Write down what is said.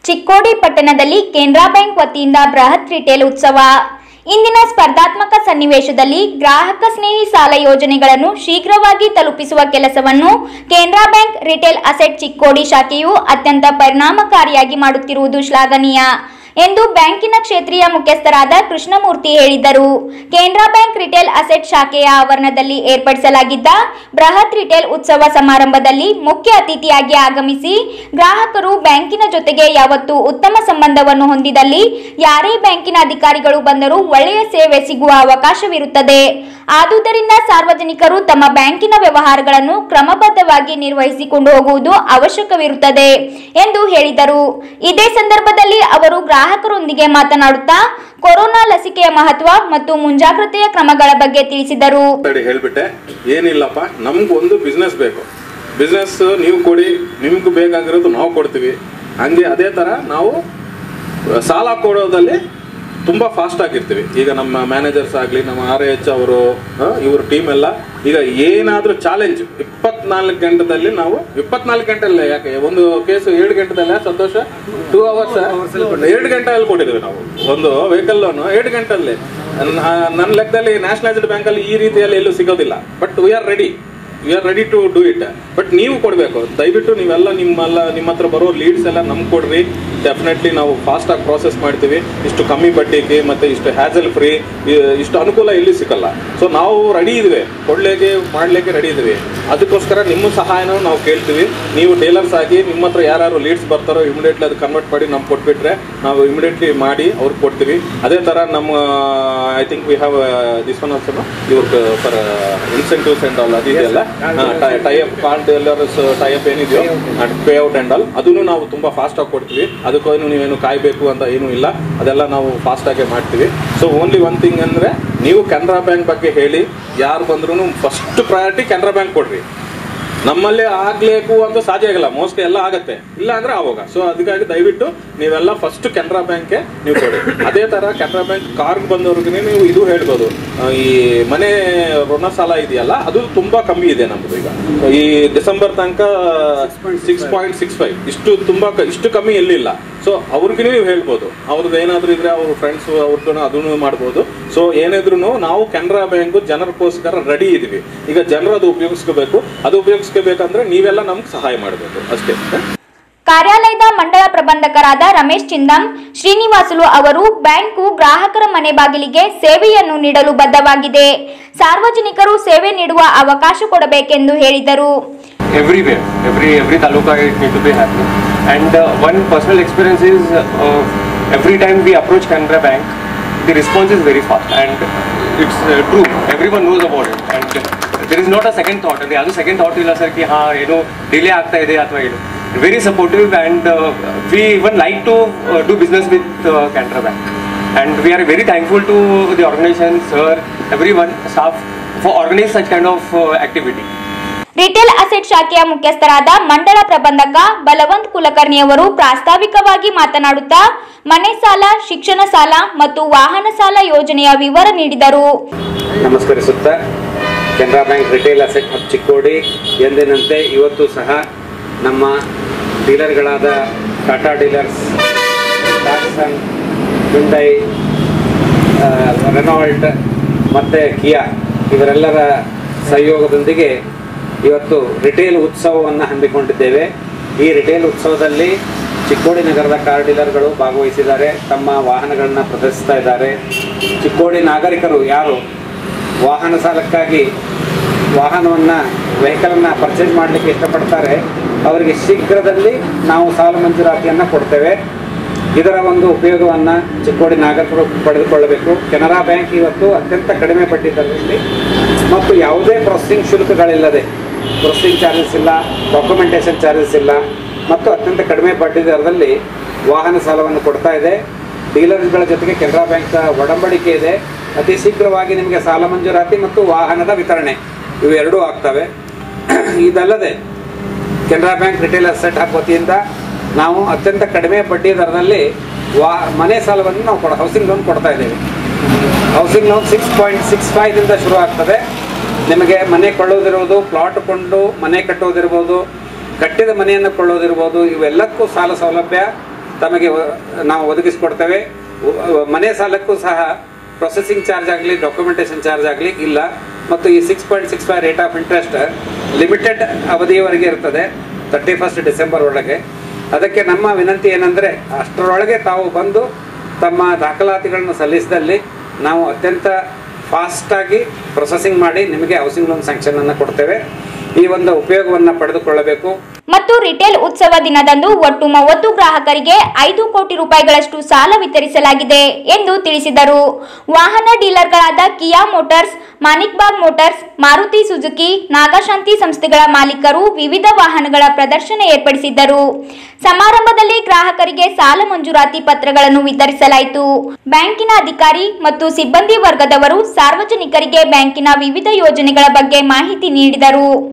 ಚಿಕ್ಕೋಡಿ ಪಟ್ಟಣದಲ್ಲಿ ಕೆನರಾ ಬ್ಯಾಂಕ್ ವತಿಯಿಂದ ಬೃಹತ್ ರಿಟೇಲ್ ಉತ್ಸವ ಇಂದಿನ ಸ್ಪರ್ಧಾತ್ಮಕ ಸನ್ನಿವೇಶದಲ್ಲಿ ಗ್ರಾಹಕ ಸ್ನೇಹಿ ಸಾಲ ಯೋಜನೆಗಳನ್ನು ಶೀಘ್ರವಾಗಿ ತಲುಪಿಸುವ ಕೆಲಸವನ್ನು Canara bank retail asset Chikkodi ಶಾಖೆಯು ಅತ್ಯಂತ ಪರಿಣಾಮಕಾರಿಯಾಗಿ ಮಾಡುತ್ತಿರುವುದು ಶ್ಲಾಘನೀಯ ಎಂದು ಬ್ಯಾಂಕಿನ ಕ್ಷೇತ್ರೀಯ ಮುಖ್ಯಸ್ಥರಾದ ಕೃಷ್ಣಮೂರ್ತಿ ಹೇಳಿದರು ಕೆನರಾ ಬ್ಯಾಂಕ್ ರಿಟೇಲ್ ಅಸೆಟ್ ಶಾಖೆಯ ಆವರಣದಲ್ಲಿ ಏರ್ಪಡಿಸಲಾಗಿದ್ದ ಬೃಹತ್ ರಿಟೇಲ್ ಉತ್ಸವ ಸಮಾರಂಭದಲ್ಲಿ ಮುಖ್ಯ ಅತಿಥಿಯಾಗಿ ಆಗಮಿಸಿ ಗ್ರಾಹಕರು ಬ್ಯಾಂಕಿನ ಜೊತೆಗೆ ಯಾವತ್ತೂ ಉತ್ತಮ ಸಂಬಂಧವನ್ನು ಹೊಂದಿದಲ್ಲಿ ಯಾರೇ ಬ್ಯಾಂಕಿನ ಅಧಿಕಾರಿಗಳು ಬಂದರೂ ಒಳ್ಳೆಯ ಸೇವೆ ಸಿಗುವ ಅವಕಾಶವಿರುತ್ತದೆ ಆದುದರಿಂದ ಸಾರ್ವಜನಿಕರು ತಮ್ಮ ಬ್ಯಾಂಕಿನ ವ್ಯವಹಾರಗಳನ್ನು ಕ್ರಮಬದ್ಧವಾಗಿ ನಿರ್ವಹಿಸಿಕೊಂಡು ಹೋಗುವುದು ಅವಶ್ಯಕವಿರುತ್ತದೆ ಎಂದು ಹೇಳಿದರು ಇದೇ ಸಂದರ್ಭದಲ್ಲಿ ಅವರು ಗ್ರಾಹಕರೊಂದಿಗೆ ಮಾತನಾಡುತ್ತಾ ಕೊರೋನಾ ಲಸಿಕೆಯ ಮಹತ್ವ ಮತ್ತು ಮುಂಜಾಗ್ರತೆಯ ಕ್ರಮಗಳ ಬಗ್ಗೆ ತಿಳಿಸಿದರು ತಡಿ ಹೇಳ್ಬಿಟ್ಟೆ ಏನಿಲ್ಲಪ್ಪ ನಮ್ಗೆ ಒಂದು ಬಿಸ್ನೆಸ್ ಬೇಕು ಬಿಸ್ನೆಸ್ ನೀವು ಕೊಡಿ ನಿಮ್ಗೆ ಬೇಕಾಗಿರೋದು ನಾವು ಕೊಡ್ತೀವಿ ಹಂಗೆ ಅದೇ ಥರ ನಾವು ಸಾಲ ಕೊಡೋದಲ್ಲಿ ತುಂಬ ಫಾಸ್ಟ್ ಆಗಿರ್ತೀವಿ ಈಗ ನಮ್ಮ ಮ್ಯಾನೇಜರ್ಸ್ ಆಗಲಿ ನಮ್ಮ ಆರ್ ಎಚ್ ಅವರು ಇವ್ರ ಟೀಮ್ ಎಲ್ಲ ಈಗ ಏನಾದರೂ ಚಾಲೆಂಜ್ ಇಪ್ಪತ್ನಾಲ್ಕು ಗಂಟೆದಲ್ಲಿ ನಾವು ಇಪ್ಪತ್ನಾಲ್ಕು ಗಂಟೆಲ್ಲೇ ಯಾಕೆ ಒಂದು ಕೇಸ್ ಏಳು ಗಂಟೆದಲ್ಲ ಸಂತೋಷ ಟೂ ಅವರ್ಸ್ ಎರಡು ಗಂಟೆಯಲ್ಲಿ ಕೊಟ್ಟಿದ್ದೀವಿ ನಾವು ಒಂದು ವೆಹಿಕಲ್ ಲೋನು ಎರಡು ಗಂಟೆಯಲ್ಲಿ ನನ್ನ ಲೆಕ್ಕದಲ್ಲಿ ನ್ಯಾಷನಲೈಸ್ಡ್ ಬ್ಯಾಂಕಲ್ಲಿ ಈ ರೀತಿಯಲ್ಲಿ ಎಲ್ಲೂ ಸಿಗೋದಿಲ್ಲ but we are ready we are ready to do it but ನೀವು ಕೊಡಬೇಕು ದಯವಿಟ್ಟು ನೀವೆಲ್ಲ ನಿಮ್ಮೆಲ್ಲ ನಿಮ್ಮ ಹತ್ರ ಬರೋ ಲೀಡ್ಸ್ ಎಲ್ಲ ನಮ್ಗೆ ಕೊಡ್ರಿ ಡೆಫಿನೆಟ್ಲಿ ನಾವು ಫಾಸ್ಟಾಗಿ ಪ್ರಾಸೆಸ್ ಮಾಡ್ತೀವಿ ಇಷ್ಟು ಕಮ್ಮಿ ಬಡ್ಡಿಗೆ ಮತ್ತು ಇಷ್ಟು ಹ್ಯಾಸಲ್ ಫ್ರೀ ಇಷ್ಟು ಅನುಕೂಲ ಎಲ್ಲಿ ಸಿಕ್ಕಲ್ಲ ಸೊ ನಾವು ರೆಡಿ ಇದ್ವಿ ಕೊಡ್ಲಿಕ್ಕೆ ಮಾಡ್ಲಿಕ್ಕೆ ರೆಡಿ ಇದ್ವಿ ಅದಕ್ಕೋಸ್ಕರ ನಿಮ್ಮ ಸಹಾಯನೂ ನಾವು ಕೇಳ್ತೀವಿ ನೀವು ಟೇಲರ್ಸ್ ಆಗಿ ನಿಮ್ಮ ಹತ್ರ ಯಾರು ಲೀಡ್ಸ್ ಬರ್ತಾರೋ ಇಮಿಡಿಯೇಟ್ಲಿ ಅದು ಕನ್ವರ್ಟ್ ಮಾಡಿ ನಮ್ಗೆ ಕೊಟ್ಬಿಟ್ರೆ ನಾವು ಇಮಿಡಿಯೇಟ್ಲಿ ಮಾಡಿ ಅವ್ರಿಗೆ ಕೊಡ್ತೀವಿ ಅದೇ ಥರ ನಮ್ಮ I think we have this one also ಇವ್ರ ಫರ್ ಇನ್ಸೆಂಟಿವ್ಸ್ ಅಂಡ್ ಆಲ್ ಅದಿದೆಯಲ್ಲ ಟೈಅಪ್ ಕಾರ್ಡ್ ಎಲ್ಲರಸ್ ಟೈಅಪ್ ಏನಿದೆಯೋ ಪೇ ಔಟ್ ಅಂಡ್ ಆಲ್ ಅದನ್ನು ನಾವು ತುಂಬ ಫಾಸ್ಟಾಗಿ ಕೊಡ್ತೀವಿ ಅದಕ್ಕೇನು ನೀವೇನು ಕಾಯಬೇಕು ಅಂತ ಏನೂ ಇಲ್ಲ ಅದೆಲ್ಲ ನಾವು ಫಾಸ್ಟಾಗೆ ಮಾಡ್ತೀವಿ ಸೊ ಓನ್ಲಿ ಒನ್ ಥಿಂಗ್ ಅಂದರೆ ನೀವು ಕೆನರಾ ಬ್ಯಾಂಕ್ ಬಗ್ಗೆ ಹೇಳಿ ಯಾರು ಬಂದ್ರೂ ಫಸ್ಟ್ ಪ್ರಯಾರಿಟಿ ಕೆನರಾ ಬ್ಯಾಂಕ್ ಕೊಡ್ರಿ ನಮ್ಮಲ್ಲಿ ಆಗ್ಲೇಕು ಅಂತ ಸಾಧ್ಯ ಆಗಲ್ಲ ಮೋಸ್ಟ್ಲಿ ಎಲ್ಲ ಆಗತ್ತೆ ಇಲ್ಲ ಅಂದ್ರೆ ಆವಾಗ ಸೊ ಅದಕ್ಕಾಗಿ ದಯವಿಟ್ಟು ನೀವೆಲ್ಲ ಫಸ್ಟ್ ಕೆನರಾ ಬ್ಯಾಂಕ್ಗೆ ನೀವು ಕೊಡಿ ಅದೇ ತರ ಕೆನರಾ ಬ್ಯಾಂಕ್ ಕಾರ್ಗ್ ಬಂದವ್ರಿಗೆ ನೀವು ಇದು ಹೇಳ್ಬೋದು ಆ, ಈ ಮನೆ ಋಣ ಸಾಲ ಇದೆಯಲ್ಲ ಅದು ತುಂಬಾ ಕಮ್ಮಿ ಇದೆ ನಮ್ದು ಈಗ ಈ ಡಿಸೆಂಬರ್ ತನಕ ಸಿಕ್ಸ್ ಪಾಯಿಂಟ್ ಸಿಕ್ಸ್ ಫೈವ್ ಇಷ್ಟು ತುಂಬಾ ಕ- ಇಷ್ಟು ಕಮ್ಮಿ ಎಲ್ಲಿಲ್ಲ ಸೊ ಅವ್ರಿಗೆ ನೀವು ಹೇಳ್ಬೋದು ಅವ್ರದ್ದು ಏನಾದ್ರು ಇದ್ರೆ ಅವ್ರ ಫ್ರೆಂಡ್ಸ್ ಅವ್ರದ್ದು ಅದನ್ನು ಮಾಡ್ಬೋದು ಸೊ ಏನಿದ್ರು ನಾವು ಕೆನರಾ ಬ್ಯಾಂಕ್ ಜನರಕ್ಕೋಸ್ಕರ ರೆಡಿ ಇದೀವಿ ಈಗ ಜನರು ಅದು ಉಪಯೋಗಿಸ್ಕೋಬೇಕು ಅದು ಉಪಯೋಗಿಸ್ಕೋಬೇಕಂದ್ರೆ ನೀವೆಲ್ಲ ನಮ್ಗೆ ಸಹಾಯ ಮಾಡಬೇಕು ಅಷ್ಟೇ ಕಾರ್ಯಾಲಯದ ಮಂಡಳ ಪ್ರಬಂಧಕರಾದ ರಮೇಶ್ ಚಿಂದಂ ಶ್ರೀನಿವಾಸುಲು ಅವರು ಬ್ಯಾಂಕು ಗ್ರಾಹಕರ ಮನೆ ಬಾಗಿಲಿಗೆ ಸೇವೆಯನ್ನು ನೀಡಲು ಬದ್ಧವಾಗಿದೆ ಸಾರ್ವಜನಿಕರು ಸೇವೆ ನೀಡುವ ಅವಕಾಶ ಕೊಡಬೇಕೆಂದು ಹೇಳಿದರು everywhere. Every every taluka it need to be happening. And uh, one personal experience is uh, every time we approach Canara Bank, the response is very fast and it's uh, true. Everyone knows about it and there is not a second thought. ಅಂದ್ರೆ ಅದು second thought ಇಲ್ಲ sir ಕಿ ಹಾ ಏನೋ delay ಆಗ್ತಾ ಇದೆ ಅಥವಾ ಏನು very supportive and we even like to do business with Canara bank and we are very thankful to the organisation sir everyone staff for organise such kind of activity retail asset ಶಾಖೆಯ ಮುಖ್ಯಸ್ಥರಾದ ಮಂಡಳ ಪ್ರಬಂಧಕ ಬಲವಂತ್ ಕುಲಕರ್ಣಿ ಅವರು ಪ್ರಾಸ್ತಾವಿಕವಾಗಿ ಮಾತನಾಡುತ್ತಾ ಮನೆ ಸಾಲ ಶಿಕ್ಷಣ ಸಾಲ ಮತ್ತು ವಾಹನ ಸಾಲ ಯೋಜನೆಯ ವಿವರ ನೀಡಿದರು ನಮಸ್ಕರಿಸುತ್ತಾ Canara bank retail asset hub Chikkodi ಎಂದಿನಂತೆ ಇವತ್ತು ಸಹ ನಮ್ಮ ಡೀಲರ್ಗಳಾದ ಟಾಟಾ ಡೀಲರ್ಸ್ ಟಾಕ್ಸನ್ ಹುಂಡೈ ರೆನಾಲ್ಟ್ ಮತ್ತು ಕಿಯಾ ಇವರೆಲ್ಲರ ಸಹಯೋಗದೊಂದಿಗೆ ಇವತ್ತು ರಿಟೇಲ್ ಉತ್ಸವವನ್ನು ಹಮ್ಮಿಕೊಂಡಿದ್ದೇವೆ ಈ ರಿಟೇಲ್ ಉತ್ಸವದಲ್ಲಿ ಚಿಕ್ಕೋಡಿ ನಗರದ ಕಾರ್ ಡೀಲರ್ಗಳು ಭಾಗವಹಿಸಿದ್ದಾರೆ ತಮ್ಮ ವಾಹನಗಳನ್ನು ಪ್ರದರ್ಶಿಸ್ತಾ ಇದ್ದಾರೆ ಚಿಕ್ಕೋಡಿ ನಾಗರಿಕರು ಯಾರು ವಾಹನ ಸಾಲಕ್ಕಾಗಿ ವಾಹನವನ್ನು ವೆಹಿಕಲನ್ನು ಪರ್ಚೇಸ್ ಮಾಡಲಿಕ್ಕೆ ಇಷ್ಟಪಡ್ತಾರೆ ಅವರಿಗೆ ಶೀಘ್ರದಲ್ಲಿ ನಾವು ಸಾಲ ಮಂಜೂರಾತಿಯನ್ನು ಕೊಡ್ತೇವೆ ಇದರ ಒಂದು ಉಪಯೋಗವನ್ನು ಚಿಕ್ಕೋಡಿ ನಾಗರಿಕರು ಪಡೆದುಕೊಳ್ಳಬೇಕು ಕೆನರಾ ಬ್ಯಾಂಕ್ ಇವತ್ತು ಅತ್ಯಂತ ಕಡಿಮೆ ಬಡ್ಡಿ ದರದಲ್ಲಿ ಮತ್ತು ಯಾವುದೇ ಪ್ರೊಸೆಸಿಂಗ್ ಶುಲ್ಕಗಳಿಲ್ಲದೆ ಪ್ರೊಸೆಸಿಂಗ್ ಚಾರ್ಜಸ್ ಇಲ್ಲ ಡಾಕ್ಯುಮೆಂಟೇಷನ್ ಚಾರ್ಜಸ್ ಇಲ್ಲ ಮತ್ತು ಅತ್ಯಂತ ಕಡಿಮೆ ಬಡ್ಡಿ ದರದಲ್ಲಿ ವಾಹನ ಸಾಲವನ್ನು ಕೊಡ್ತಾ ಇದೆ ಡೀಲರ್ಗಳ ಜೊತೆಗೆ ಕೆನರಾ ಬ್ಯಾಂಕ್ ಒಡಂಬಡಿಕೆ ಇದೆ ಅತಿ ಶೀಘ್ರವಾಗಿ ನಿಮಗೆ ಸಾಲ ಮಂಜೂರಾತಿ ಮತ್ತು ವಾಹನದ ವಿತರಣೆ ಇವೆರಡೂ ಆಗ್ತವೆ ಇದಲ್ಲದೆ Canara bank retail asset hub ವತಿಯಿಂದ ನಾವು ಅತ್ಯಂತ ಕಡಿಮೆ ಬಡ್ಡಿ ದರದಲ್ಲಿ ವಾ ಮನೆ ಸಾಲವನ್ನು ನಾವು ಕೊಡ ಹೌಸಿಂಗ್ ಲೋನ್ ಕೊಡ್ತಾ ಇದ್ದೇವೆ housing loan six point six ಫೈವ್ದಿಂದ ಶುರು ಆಗ್ತದೆ ನಿಮಗೆ ಮನೆ ಕೊಳ್ಳೋದಿರ್ಬೋದು ಪ್ಲಾಟ್ ಕೊಂಡು ಮನೆ ಕಟ್ಟೋದಿರ್ಬೋದು ಕಟ್ಟಿದ ಮನೆಯನ್ನು ಕೊಳ್ಳೋದಿರ್ಬೋದು ಇವೆಲ್ಲಕ್ಕೂ ಸಾಲ ಸೌಲಭ್ಯ ತಮಗೆ ಒ- ನಾವು ಒದಗಿಸಿಕೊಡ್ತೇವೆ ಉ- ಮನೆ ಸಾಲಕ್ಕೂ ಸಹ ಪ್ರೊಸೆಸಿಂಗ್ ಚಾರ್ಜ್ ಆಗಲಿ ಡಾಕ್ಯುಮೆಂಟೇಶನ್ ಚಾರ್ಜ್ ಆಗಲಿ ಇಲ್ಲ ಮತ್ತು ಈ six point six five rate of interest limited ಅವಧಿಯವರೆಗೆ ಇರ್ತದೆ ತರ್ಟಿ ಫಸ್ಟ್ ಡಿಸೆಂಬರ್ ಒಳಗೆ ಅದಕ್ಕೆ ನಮ್ಮ ವಿನಂತಿ ಏನಂದರೆ ಅಷ್ಟರೊಳಗೆ ತಾವು ಬಂದು ತಮ್ಮ ದಾಖಲಾತಿಗಳನ್ನು ಸಲ್ಲಿಸಿದಲ್ಲಿ ನಾವು ಅತ್ಯಂತ ಫಾಸ್ಟಾಗಿ ಪ್ರೊಸೆಸಿಂಗ್ ಮಾಡಿ ನಿಮಗೆ ಹೌಸಿಂಗ್ ಲೋನ್ ಸ್ಯಾಂಕ್ಷನನ್ನು ಕೊಡ್ತೇವೆ ಈ ಒಂದು ಉಪಯೋಗವನ್ನು ಪಡೆದುಕೊಳ್ಳಬೇಕು ಮತ್ತು ರಿಟೇಲ್ ಉತ್ಸವ ದಿನದಂದು ಒಟ್ಟು ಮೂವತ್ತು ಗ್ರಾಹಕರಿಗೆ ಐದು ಕೋಟಿ ರೂಪಾಯಿಗಳಷ್ಟು ಸಾಲ ವಿತರಿಸಲಾಗಿದೆ ಎಂದು ತಿಳಿಸಿದರು ವಾಹನ ಡೀಲರ್ಗಳಾದ Kia Motors Manikbagh Motors Maruti Suzuki Nagashanti ಸಂಸ್ಥೆಗಳ ಮಾಲೀಕರು ವಿವಿಧ ವಾಹನಗಳ ಪ್ರದರ್ಶನ ಏರ್ಪಡಿಸಿದ್ದರು ಸಮಾರಂಭದಲ್ಲಿ ಗ್ರಾಹಕರಿಗೆ ಸಾಲ ಮಂಜೂರಾತಿ ಪತ್ರಗಳನ್ನು ವಿತರಿಸಲಾಯಿತು ಬ್ಯಾಂಕಿನ ಅಧಿಕಾರಿ ಮತ್ತು ಸಿಬ್ಬಂದಿ ವರ್ಗದವರು ಸಾರ್ವಜನಿಕರಿಗೆ ಬ್ಯಾಂಕಿನ ವಿವಿಧ ಯೋಜನೆಗಳ ಬಗ್ಗೆ ಮಾಹಿತಿ ನೀಡಿದರು